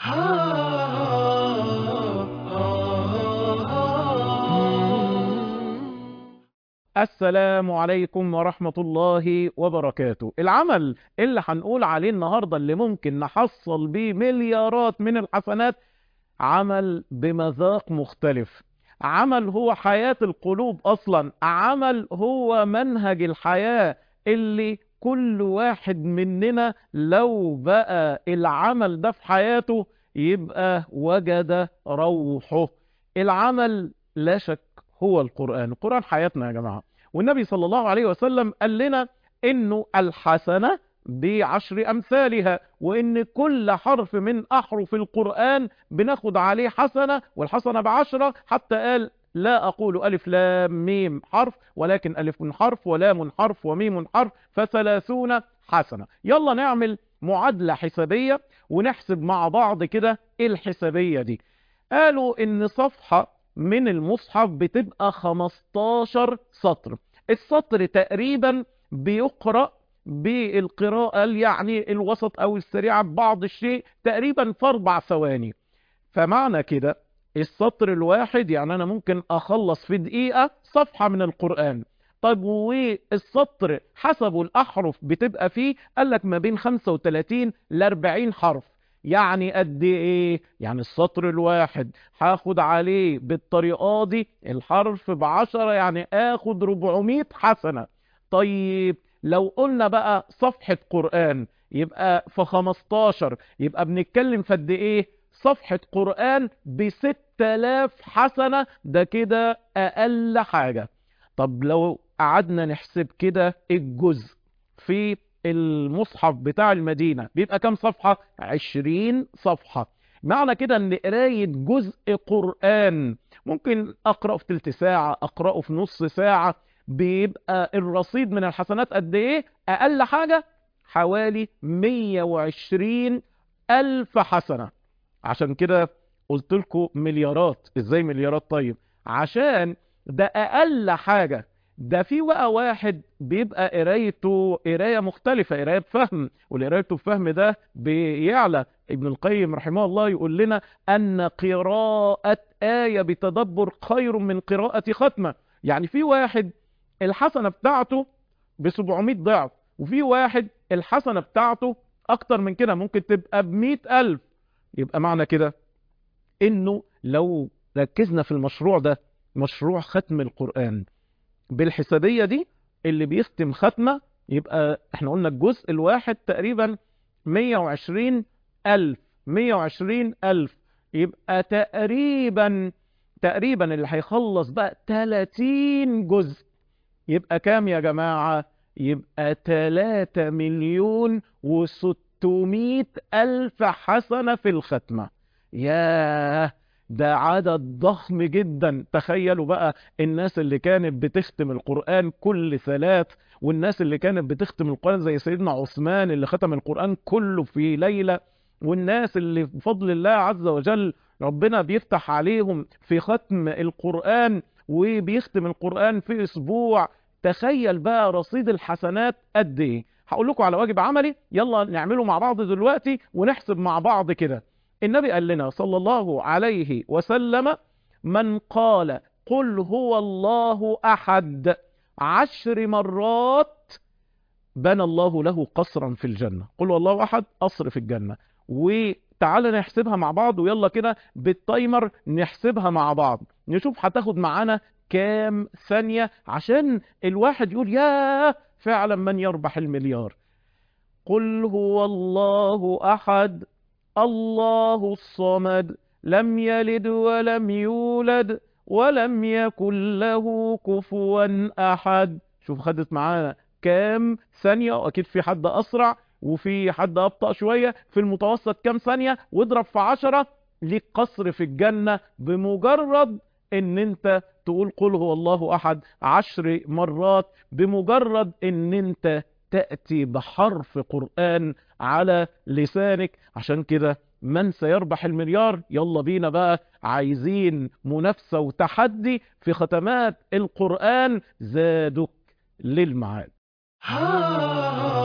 السلام عليكم ورحمة الله وبركاته العمل اللي هنقول عليه النهاردة اللي ممكن نحصل بيه مليارات من الحسنات عمل بمذاق مختلف عمل هو حياة القلوب أصلا عمل هو منهج الحياة اللي كل واحد مننا لو بقى العمل ده في حياته يبقى وجد روحه العمل لا شك هو القرآن القرآن حياتنا يا جماعة والنبي صلى الله عليه وسلم قال لنا انه الحسنة بعشر امثالها وان كل حرف من احرف القرآن بناخد عليه حسنة والحسنة بعشرة حتى قال لا أقول ألف لام ميم حرف ولكن ألف حرف ولام حرف وميم حرف فثلاثون حسنة يلا نعمل معادلة حسابية ونحسب مع بعض كده الحسابية دي قالوا إن صفحة من المصحف بتبقى 15 سطر السطر تقريبا بيقرأ بالقراءة يعني الوسط أو السريعة ببعض الشيء تقريبا في أربع ثواني فمعنى كده السطر الواحد يعني أنا ممكن أخلص في دقيقة صفحة من القرآن طيب والسطر حسب الأحرف بتبقى فيه قال لك ما بين 35 ل 40 حرف يعني قد ايه يعني السطر الواحد هاخد عليه بالطريقة دي الحرف بعشرة يعني اخد 400 حسنة طيب لو قلنا بقى صفحة قرآن يبقى في 15 يبقى بنتكلم في قد ايه صفحة قرآن ب 6000 حسنة ده كده اقل حاجة طب لو قعدنا نحسب كده الجزء في المصحف بتاع المدينة بيبقى كام صفحة؟ عشرين صفحة معنى كده ان قراية جزء قرآن ممكن اقرأه في تلت ساعة اقرأه في نص ساعة بيبقى الرصيد من الحسنات قد ايه؟ اقل حاجة حوالي 120 الف حسنة عشان كده قلت لكم مليارات ازاي مليارات طيب عشان ده اقل حاجة ده في بقى واحد بيبقى قرايته قرايه مختلفه قرايه بفهم والقرايته بفهم ده بيعلى ابن القيم رحمه الله يقول لنا ان قراءه ايه بتدبر خير من قراءه ختمه يعني في واحد الحسنه بتاعته ب 700 ضعف وفي واحد الحسنه بتاعته اكتر من كده ممكن تبقى ب 100000 يبقى معنى كده انه لو ركزنا في المشروع ده مشروع ختم القرآن بالحسابية دي اللي بيختم ختمة يبقى احنا قلنا الجزء الواحد تقريبا 120 ألف 120 ألف يبقى تقريبا تقريبا اللي هيخلص بقى 30 جزء يبقى كام يا جماعة يبقى 3 مليون و600 ألف حسنة في الختمة ياه ده عدد ضخم جدا تخيلوا بقى الناس اللي كانت بتختم القرآن كل ثلاث والناس اللي كانت بتختم القرآن زي سيدنا عثمان اللي ختم القرآن كله في ليلة والناس اللي بفضل الله عز وجل ربنا بيفتح عليهم في ختم القرآن وبيختم القرآن في أسبوع تخيل بقى رصيد الحسنات قد ايه هقول لكم على واجب عملي يلا نعمله مع بعض دلوقتي ونحسب مع بعض كده النبي قال لنا صلى الله عليه وسلم من قال قل هو الله أحد عشر مرات بنى الله له قصرا في الجنة قل هو الله أحد قصر في الجنة وتعالى نحسبها مع بعض ويلا كده بالتايمر نحسبها مع بعض نشوف هتاخد معانا كام ثانية عشان الواحد يقول يا فعلا من يربح المليار قل هو الله أحد الله الصمد لم يلد ولم يولد ولم يكن له كفوا أحد شوف خدت معانا كام ثانية وأكيد في حد أسرع وفي حد أبطأ شوية في المتوسط كام ثانية واضرب في عشرة ليك قصر في الجنة بمجرد ان انت تقول قل هو الله أحد عشر مرات بمجرد ان انت تأتي بحرف قرآن على لسانك عشان كده من سيربح المليار يلا بينا بقى عايزين منافسة وتحدي في ختمات القرآن زادك للمعاد